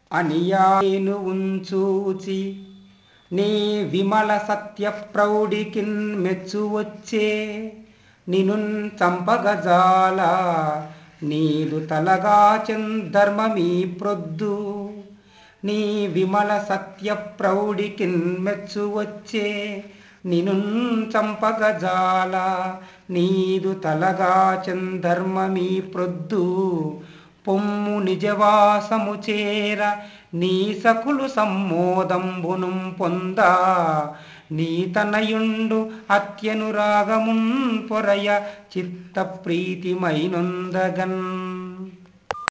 అనియాను ఉంచూచి నీ విమల సత్య ప్రౌఢికిన్ మెచ్చు వచ్చే నినున్ చంపగజాల నీదు తలగాచెన్ ధర్మమీ ప్రొద్దు నీ విమల సత్య ప్రౌఢికిన్ మెచ్చు వచ్చే నినున్ చంపగజాల నీదు తలగాచెన్ ధర్మమీ ప్రొద్దు పొమ్ము నిజవాసము చేర నీ సకులు సమ్మోదంబును పొంద నీ తనయుండు అత్యనురాగమున్ పొరయ చిత్త ప్రీతిమైనొందగన్